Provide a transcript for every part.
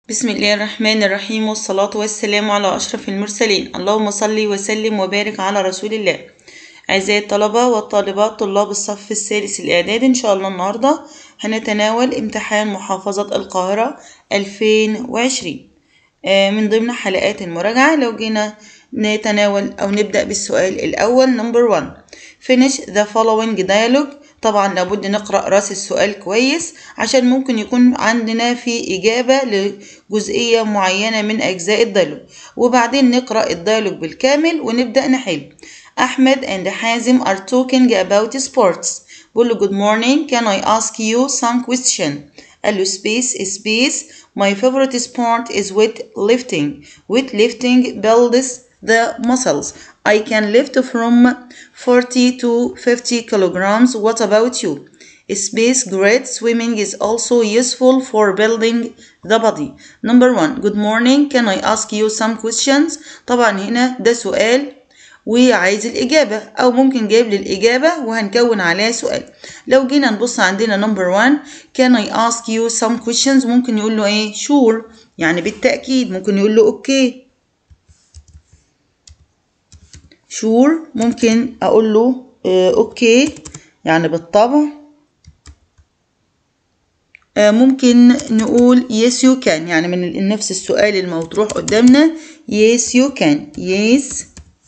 بسم الله الرحمن الرحيم والصلاة والسلام على أشرف المرسلين اللهم صل وسلم وبارك على رسول الله أعزائي الطلبة والطالبات طلاب الصف الثالث الإعدادي إن شاء الله النهاردة هنتناول امتحان محافظة القاهرة 2020 آه، من ضمن حلقات المراجعة لو جينا نتناول أو نبدأ بالسؤال الأول number one finish the following dialogue طبعا لابد نقرأ رأس السؤال كويس عشان ممكن يكون عندنا في إجابة لجزئية معينة من أجزاء الديالوج وبعدين نقرأ الديالوج بالكامل ونبدأ نحل أحمد and حازم are talking about sports بقول له good morning can I ask you some question قال له space space my favorite sport is weightlifting weightlifting builds the muscles I can lift from 40 to 50 kilograms. What about you? Space great swimming is also useful for building the body. Number one, good morning. Can I ask you some questions? طبعا هنا ده سؤال وعايز الإجابة أو ممكن جايب لي الإجابة وهنكون عليها سؤال لو جينا نبص عندنا number one can I ask you some questions ممكن يقول له إيه sure يعني بالتأكيد ممكن يقول له أوكي okay. شور ممكن اقول له آه اوكي يعني بالطبع آه ممكن نقول yes you can يعني من نفس السؤال المطروح قدامنا yes you can yes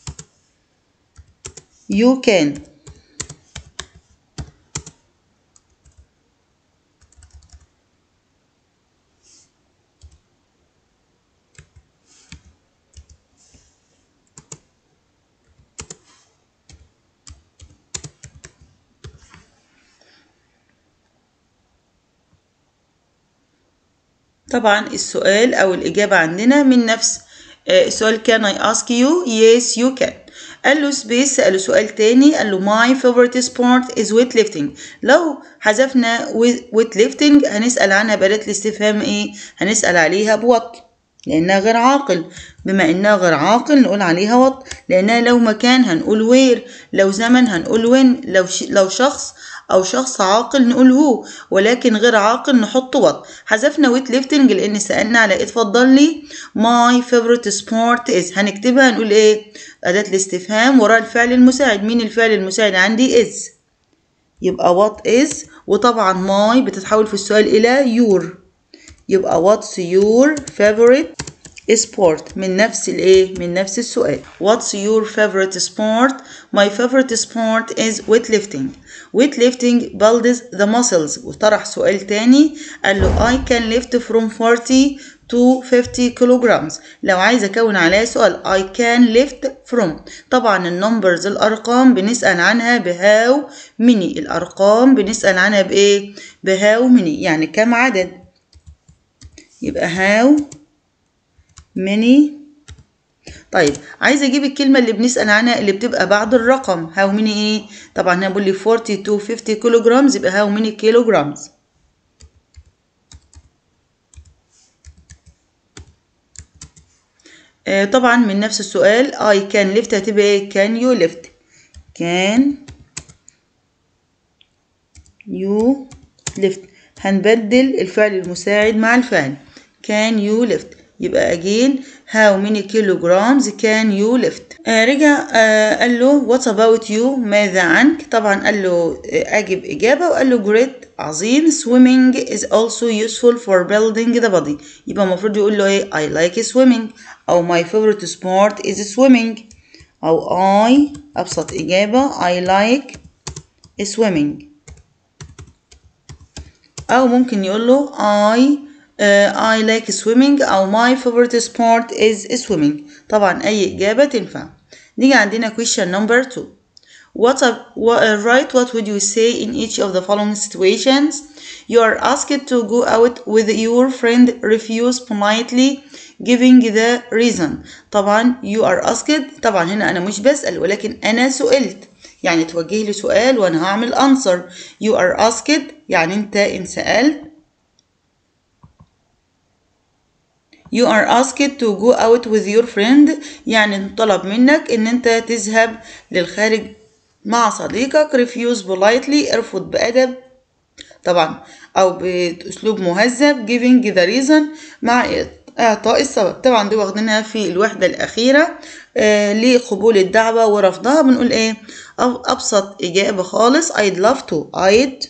you can طبعا السؤال أو الإجابة عندنا من نفس السؤال can I ask you yes you can قال له سبيس سأله سؤال تاني قال له my favorite sport is weightlifting لو حذفنا weightlifting هنسأل عنها بأداة الاستفهام ايه هنسأل عليها بوات لأنها غير عاقل بما إنها غير عاقل نقول عليها وات لأنها لو مكان هنقول وير لو زمن هنقول وين لو ش... لو شخص أو شخص عاقل نقول هو ولكن غير عاقل نحط وات حذفنا ويت ليفتنج لأن سألنا على اتفضل لي ماي فيفورت سبورت از هنكتبها نقول إيه أداة الاستفهام وراء الفعل المساعد مين الفعل المساعد عندي از يبقى وات از وطبعا ماي بتتحول في السؤال إلى يور يبقى what's your favorite sport من نفس الايه من نفس السؤال what's your favorite sport my favorite sport is weightlifting weightlifting builds the muscles وطرح سؤال تاني قال له I can lift from 40 to 50 kilograms لو عايز اكون عليها سؤال I can lift from طبعا النمبرز الارقام بنسأل عنها بهاو مني الارقام بنسأل عنها بايه بهاو مني يعني كم عدد يبقى how many طيب عايزه اجيب الكلمه اللي بنسال عنها اللي بتبقى بعد الرقم how many ايه طبعا هنا بقول لي 40 to 50 كيلو جرامز يبقى how many كيلو جرامز آه طبعا من نفس السؤال I can lift هتبقى ايه can you lift can you lift هنبدل الفعل المساعد مع الفعل can you lift يبقى again how many kilograms can you lift آه رجع آه قال له what about you ماذا عنك طبعا قال له آه أجب إجابة وقال له great عظيم swimming is also useful for building the body يبقى المفروض يقول له ايه I like swimming أو my favorite sport is swimming أو I أبسط إجابة I like swimming أو ممكن يقول له I uh, I like swimming أو my favorite sport is swimming طبعا أي إجابة تنفع نيجي عندنا question number two What, a, what uh, write what would you say in each of the following situations you are asked to go out with your friend refuse politely giving the reason طبعا you are asked طبعا هنا أنا مش بسأل ولكن أنا سئلت يعني توجه لي سؤال وانا هعمل answer you are asked يعني انت ان سألت you are asked to go out with your friend يعني طلب منك ان انت تذهب للخارج مع صديقك refuse politely ارفض بأدب طبعا أو بأسلوب مهذب giving the reason مع إعطاء السبب طبعا دي واخدينها في الوحدة الأخيرة آه لقبول الدعوة ورفضها بنقول إيه أبسط إجابة خالص I'd love to I'd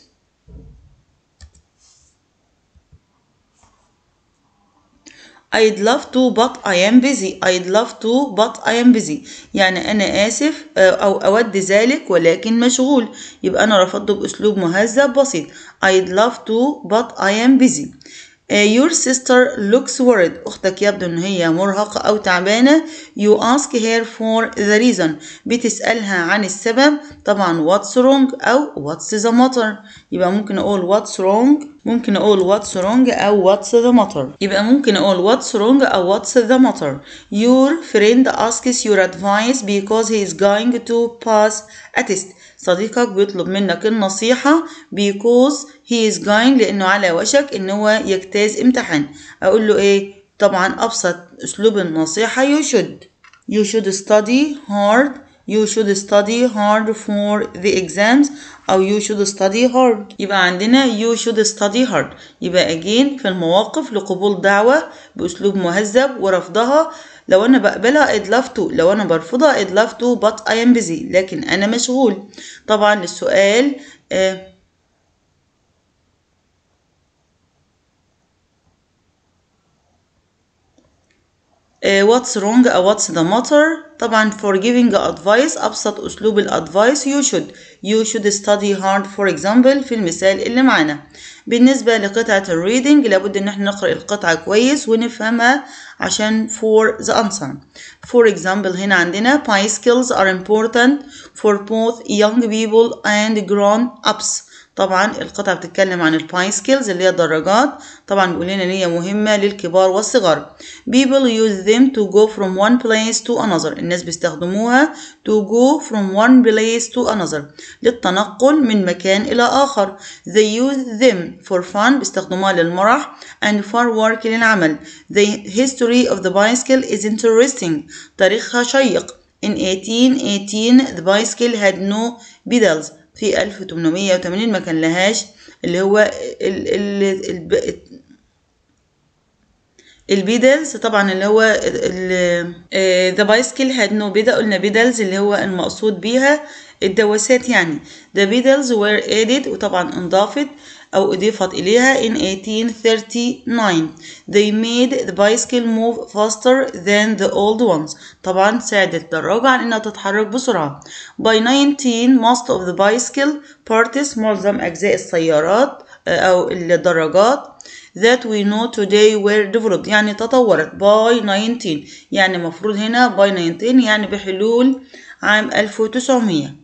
I'd love to but I am busy I'd love to but I am busy يعني أنا آسف أو أود ذلك ولكن مشغول يبقى أنا رفضته بأسلوب مهذب بسيط I'd love to but I am busy Uh, your sister looks worried أختك يبدو إن هي مرهقة أو تعبانة you ask her for the reason بتسألها عن السبب طبعا what's wrong أو what's the matter يبقى ممكن أقول what's wrong ممكن أقول what's wrong أو what's the matter يبقى ممكن أقول what's wrong أو what's the matter your friend asks your advice because he is going to pass a test صديقك بيطلب منك النصيحة because he is going لأنه على وشك إن هو يجتاز امتحان أقول له إيه طبعا أبسط أسلوب النصيحة you should you should study hard you should study hard for the exams أو you should study hard يبقى عندنا you should study hard يبقى again في المواقف لقبول دعوة بأسلوب مهذب ورفضها لو أنا بقبلها I'd love to لو أنا برفضها I'd love to but I am busy لكن أنا مشغول طبعا السؤال آه آه what's wrong أو what's the matter طبعا for giving advice أبسط أسلوب الادفايس you should you should study hard for example في المثال اللي معانا بالنسبة لقطعة الريدنج لابد إن احنا نقرأ القطعة كويس ونفهمها عشان for the answer for example هنا عندنا bicycles are important for both young people and grown ups طبعا القطعة بتتكلم عن البايسكلز اللي هي الدراجات طبعا بيقول لنا ان هي مهمة للكبار والصغار people use them to go from one place to another الناس بيستخدموها to go from one place to another للتنقل من مكان إلى آخر they use them for fun بيستخدموها للمرح and for work للعمل the history of the bicycle is interesting تاريخها شيق in 1818 the bicycle had no pedals في 1880 ما كان لهاش اللي هو ال ال ال البيدلز طبعا اللي هو ذا بايسكل هاد نو بيدا قلنا بيدلز اللي هو المقصود بيها الدواسات يعني the pedals were added وطبعا انضافت أو أضيفت إليها in 1839 they made the bicycle move faster than the old ones طبعا ساعدت الدراجة على إنها تتحرك بسرعة by 19 most of the bicycle parts معظم أجزاء السيارات أو الدراجات that we know today were developed يعني تطورت by 19 يعني مفروض هنا by 19 يعني بحلول عام 1900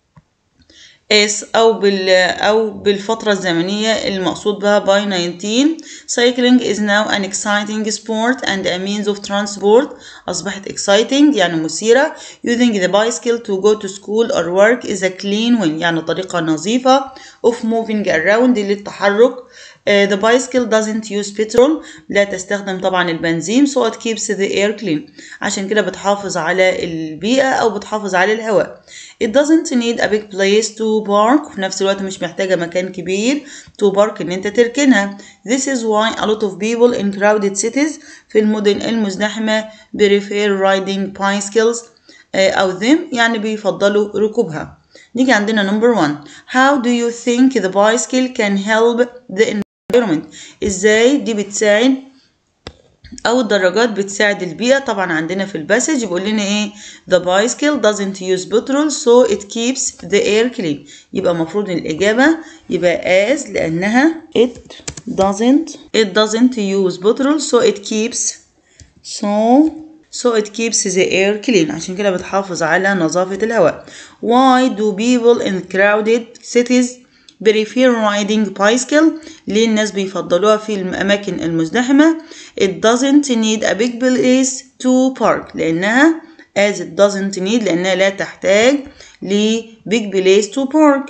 اس او بال او بالفتره الزمنيه المقصود بها by 19 cycling is now an exciting sport and a means of transport اصبحت exciting يعني مثيره using the bicycle to go to school or work is a clean win يعني طريقه نظيفه of moving around للتحرك Uh, the bicycle doesn't use petrol لا تستخدم طبعا البنزين so it keeps the air clean عشان كده بتحافظ على البيئة أو بتحافظ على الهواء it doesn't need a big place to park وفي نفس الوقت مش محتاجة مكان كبير to park إن أنت تركنها this is why a lot of people in crowded cities في المدن المزدحمة prefer riding bicycles uh, أو them يعني بيفضلوا ركوبها نيجي عندنا number one how do you think the bicycle can help the environment ازاي دي بتساعد او الدراجات بتساعد البيئة طبعا عندنا في الباسج بيقول لنا ايه the bicycle doesn't use petrol so it keeps the air clean يبقى المفروض الاجابة يبقى as لانها it doesn't it doesn't use petrol so it keeps so so it keeps the air clean عشان كده بتحافظ على نظافة الهواء why do people in crowded cities prefer riding bicycle ليه الناس بيفضلوها في الأماكن المزدحمة it doesn't need a big place to park لأنها as it doesn't need لأنها لا تحتاج ل big place to park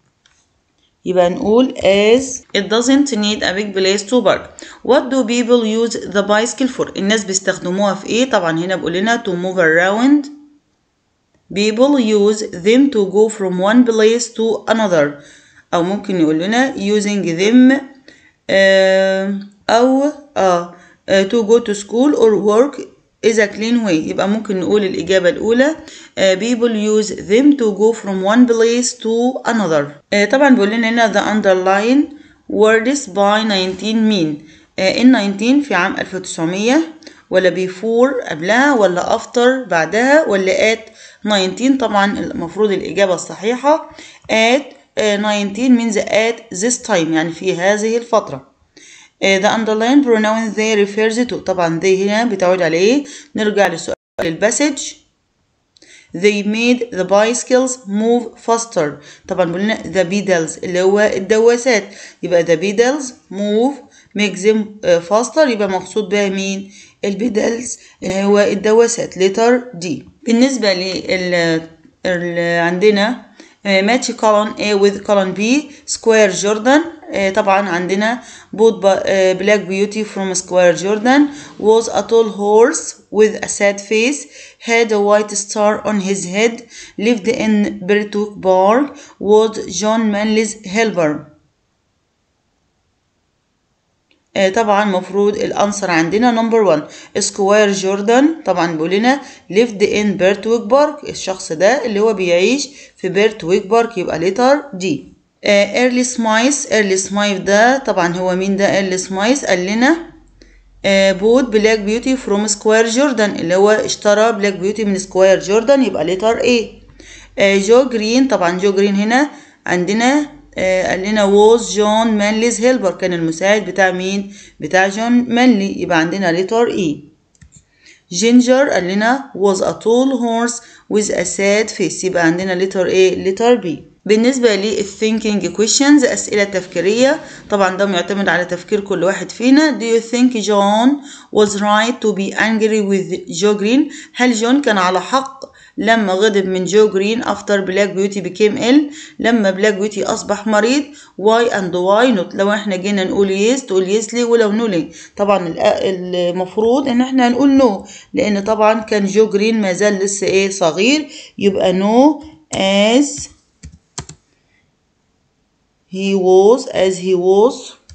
يبقى نقول as it doesn't need a big place to park what do people use the bicycle for الناس بيستخدموها في ايه طبعا هنا بيقول لنا to move around people use them to go from one place to another أو ممكن يقول لنا using them آه أو آه to go to school or work is a clean way يبقى ممكن نقول الإجابة الأولى uh, people use them to go from one place to another uh, طبعا بيقول لنا هنا the underline words by 19 mean uh, in 19 في عام 1900 ولا before قبلها ولا after بعدها ولا at 19 طبعا المفروض الإجابة الصحيحة at uh, 19 means at this time يعني في هذه الفترة the underlined pronoun they refers to طبعا they هنا بتعود على ايه نرجع لسؤال الباسج they made the bicycles move faster طبعا قلنا the pedals اللي هو الدواسات يبقى the pedals move make them faster يبقى مقصود بها مين البيدلز اللي هو الدواسات letter D بالنسبة لل عندنا ماتش كولون A with كولون B سكوير جوردن طبعا عندنا بوت بلاك بيوتي from سكوير جوردن was a tall horse with a sad face had a white star on his head lived in Bertwood Park was John Manley's helper طبعا مفروض الانسر عندنا نمبر 1 سكوير جوردن طبعا بيقول لنا lived in بيرتويك بارك الشخص ده اللي هو بيعيش في بيرتويك بارك يبقى ليتر دي ايرلي سمايث ايرلي سمايث ده طبعا هو مين ده ايرلي سمايث قال لنا بوت بلاك بيوتي فروم سكوير جوردن اللي هو اشترى بلاك بيوتي من سكوير جوردن يبقى ليتر ايه جو جرين طبعا جو جرين هنا عندنا قال لنا was جون مانليز هيلبر كان المساعد بتاع مين بتاع جون مانلي يبقى عندنا ليتر اي جينجر قال لنا was a tall horse with a sad face يبقى عندنا ليتر A ليتر B بالنسبة للثينكينج questions أسئلة تفكيرية طبعا ده معتمد على تفكير كل واحد فينا Do you think John was right to be angry with Joe Green هل جون كان على حق لما غضب من جو جرين after black beauty became ill لما black beauty أصبح مريض why and why not لو احنا جينا نقول yes تقول yes ليه ولو no ليه طبعا المفروض ان احنا هنقول no لان طبعا كان جو جرين ما زال لسه ايه صغير يبقى no as he was as he was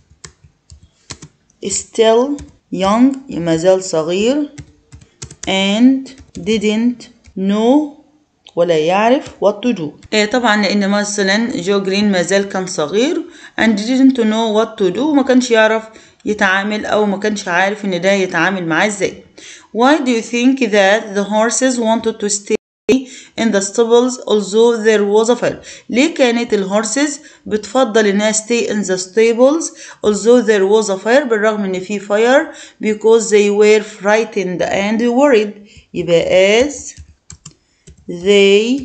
still young ما زال صغير and didn't know ولا يعرف what to do إيه طبعا لان مثلا جو جرين ما زال كان صغير and didn't know what to do وما كانش يعرف يتعامل او ما كانش عارف ان ده يتعامل معاه ازاي why do you think that the horses wanted to stay in the stables although there was a fire ليه كانت الهورسز بتفضل انها stay in the stables although there was a fire بالرغم ان في fire because they were frightened and worried يبقى as they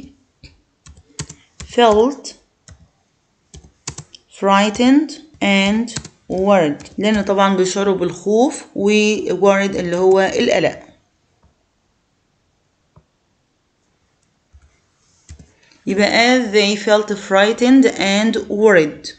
felt frightened and worried لأن طبعا بيشعروا بالخوف وworried اللي هو القلق يبقى as they felt frightened and worried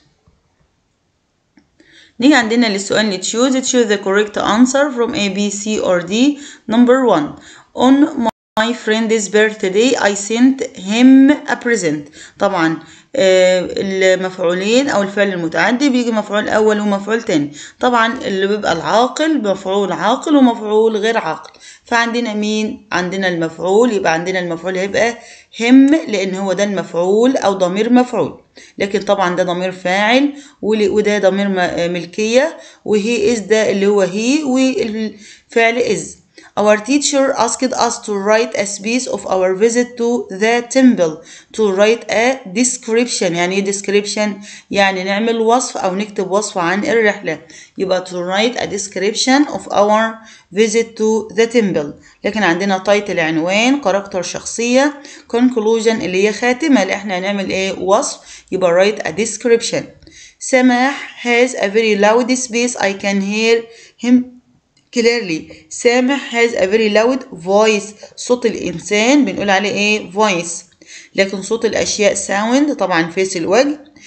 نيجي عندنا للسؤال اللي choose choose the correct answer from A, B, C or D number one on my friend's birthday I sent him a present طبعا المفعولين او الفعل المتعدي بيجي مفعول اول ومفعول تاني طبعا اللي بيبقى العاقل مفعول عاقل ومفعول غير عاقل فعندنا مين عندنا المفعول يبقى عندنا المفعول هيبقى هم لان هو ده المفعول او ضمير مفعول لكن طبعا ده ضمير فاعل وده ضمير ملكيه وهي از ده اللي هو هي والفعل از Our teacher asked us to write a piece of our visit to the temple to write a description يعني ايه description يعني نعمل وصف أو نكتب وصف عن الرحلة يبقى to write a description of our visit to the temple لكن عندنا تايتل عنوان كاركتر شخصية conclusion اللي هي خاتمة اللي احنا هنعمل ايه وصف يبقى write a description سماح has a very loud space I can hear him clearly سامح has a very loud voice صوت الإنسان بنقول عليه إيه voice لكن صوت الأشياء sound طبعا فيس الوجه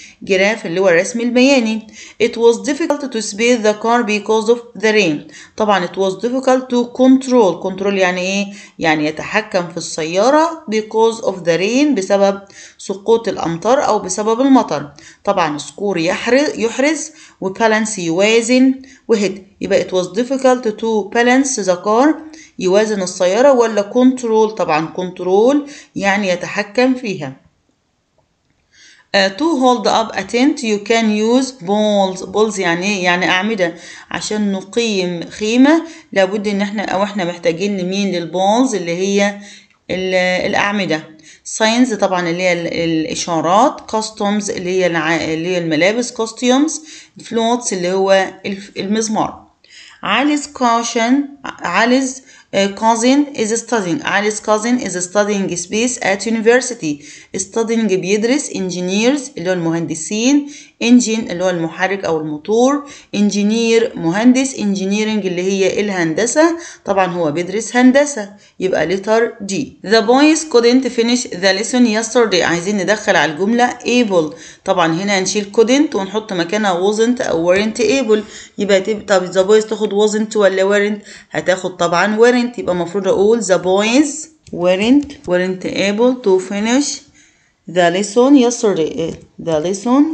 جراف اللي هو الرسم البياني it was difficult to space the car because of the rain طبعا it was difficult to control control يعني ايه يعني يتحكم في السيارة because of the rain بسبب سقوط الأمطار أو بسبب المطر طبعا سكور يحرز, يحرز وبالانس يوازن وهيد يبقى it was difficult to balance the car يوازن السيارة ولا كنترول طبعا كنترول يعني يتحكم فيها uh, to hold up a tent you can use balls balls يعني ايه يعني أعمدة عشان نقيم خيمة لابد ان احنا او احنا محتاجين لمين للبولز اللي هي الأعمدة ساينز طبعا اللي هي الإشارات كاستومز اللي هي الع... اللي هي الملابس كوستيومز فلوتس اللي هو المزمار علي's caution علي's cousin is studying Ali's cousin is studying space at university studying بيدرس engineers اللي هو المهندسين engine اللي هو المحرك أو الموتور engineer مهندس engineering اللي هي الهندسة طبعا هو بيدرس هندسة يبقى letter D the boys couldn't finish the lesson yesterday عايزين ندخل على الجملة able طبعا هنا هنشيل couldn't ونحط مكانها wasn't أو weren't able يبقى طب the boys تاخد wasn't ولا weren't هتاخد طبعا weren't يبقى المفروض أقول the boys weren't weren't able to finish the lesson yesterday the lesson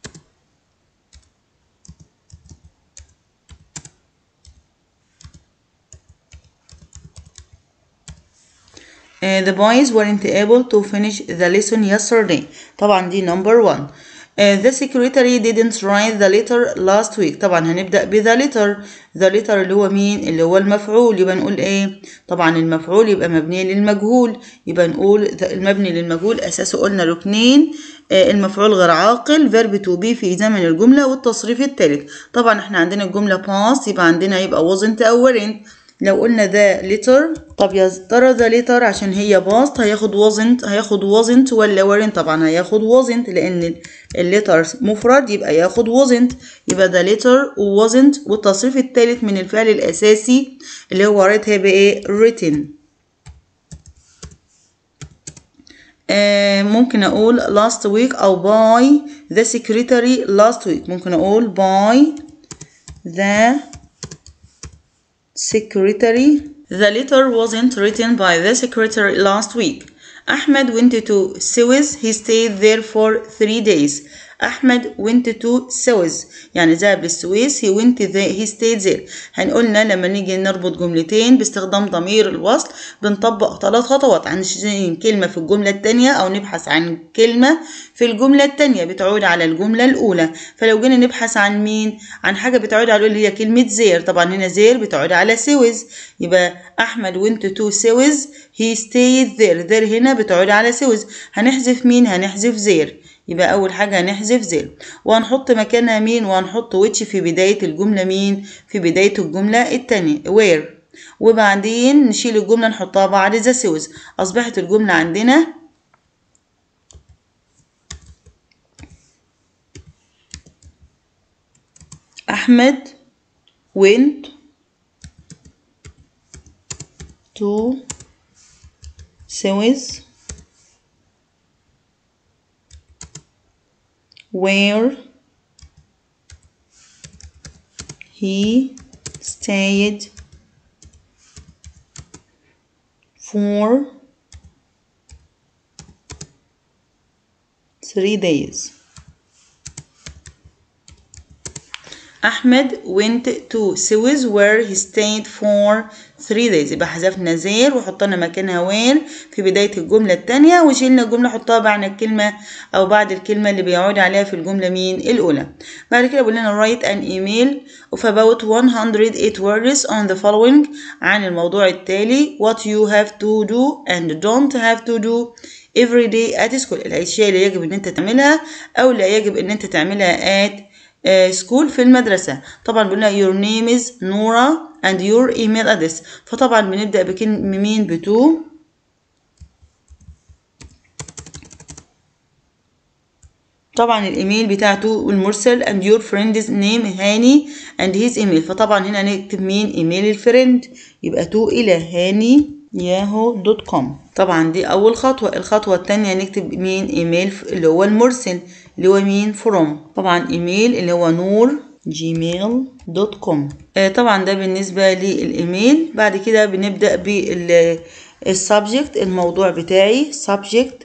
Uh, the boys weren't able to finish the lesson yesterday طبعا دي number one uh, the secretary didn't write the letter last week طبعا هنبدأ ب the letter the letter اللي هو مين اللي هو المفعول يبقى نقول ايه طبعا المفعول يبقى مبني للمجهول يبقى نقول المبني للمجهول اساسه قلنا ركنين المفعول غير عاقل verb to be في زمن الجملة والتصريف الثالث طبعا احنا عندنا الجملة past يبقى عندنا يبقى wasn't أو weren't لو قلنا ذا letter طب يا ترى ذا letter عشان هي باست هياخد wasn't هياخد wasn't ولا weren't طبعا هياخد wasn't لأن الليتر مفرد يبقى ياخد wasn't يبقى ذا letter wasn't والتصريف الثالث من الفعل الأساسي اللي هو write هيبقى ايه written آه ممكن أقول last week أو by the secretary last week ممكن أقول by the secretary. The letter wasn't written by the secretary last week. Ahmed went to Suez. He stayed there for three days. أحمد went to Suez يعني ذهب للسويس he went there he stayed there هنقولنا لما نيجي نربط جملتين باستخدام ضمير الوصل بنطبق ثلاث خطوات عن كلمة في الجملة التانية أو نبحث عن كلمة في الجملة التانية بتعود على الجملة الأولى فلو جينا نبحث عن مين عن حاجة بتعود على اللي هي كلمة زير طبعا هنا زير بتعود على سويس يبقى أحمد went to Suez he stayed there there هنا بتعود على سويس هنحذف مين هنحذف زير يبقى أول حاجة هنحذف زير وهنحط مكانها مين وهنحط ويتش في بداية الجملة مين في بداية الجملة التانية وير وبعدين نشيل الجملة نحطها بعد ذا سوز أصبحت الجملة عندنا أحمد went to Suez where he stayed for three days. Ahmed went to Suez where he stayed for three days يبقى حذفنا زير وحطينا مكانها وين في بداية الجملة التانية وشيلنا الجملة حطها بعد الكلمة أو بعد الكلمة اللي بيعود عليها في الجملة مين الأولى بعد كده بقول لنا write an email of about 108 words on the following عن الموضوع التالي what you have to do and don't have to do every day at school الأشياء اللي يجب إن أنت تعملها أو لا يجب إن أنت تعملها at سكول في المدرسة طبعا بقولنا your name is نورا and your email address فطبعا بنبدأ بكلمة مين بتو طبعا الايميل بتاعته والمرسل and your friend's name هاني and his email فطبعا هنا نكتب مين ايميل الفريند يبقى تو الى هاني ياهو دوت كوم طبعا دي اول خطوة الخطوة التانية نكتب مين ايميل اللي هو المرسل اللي هو مين from طبعا ايميل اللي هو نور جيميل دوت كوم طبعا ده بالنسبة للإيميل بعد كده بنبدأ بالسبجكت الموضوع بتاعي subject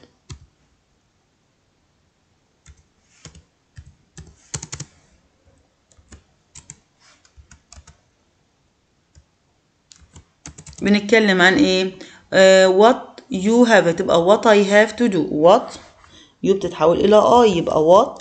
بنتكلم عن ايه uh, what you have تبقى what I have to do what you بتتحول إلى I يبقى what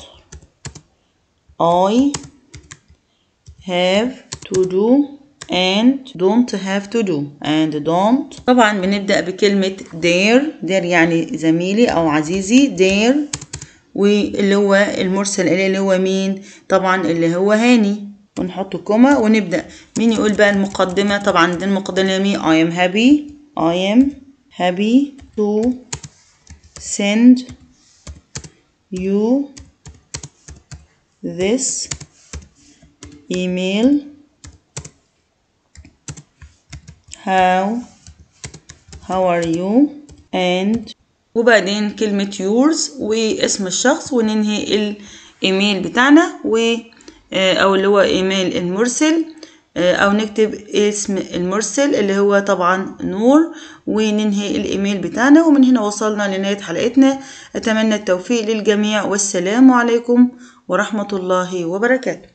I have to do and don't have to do and don't طبعا بنبدأ بكلمة dare dare يعني زميلي أو عزيزي dare واللي هو المرسل إليه اللي هو مين طبعا اللي هو هاني ونحط كوما ونبدأ مين يقول بقى المقدمة طبعا دي المقدمة مين I am happy I am happy to send you this email how how are you and وبعدين كلمة yours واسم الشخص وننهي الايميل بتاعنا و او اللي هو ايميل المرسل او نكتب اسم المرسل اللي هو طبعا نور وننهي الايميل بتاعنا ومن هنا وصلنا لنهاية حلقتنا اتمنى التوفيق للجميع والسلام عليكم ورحمة الله وبركاته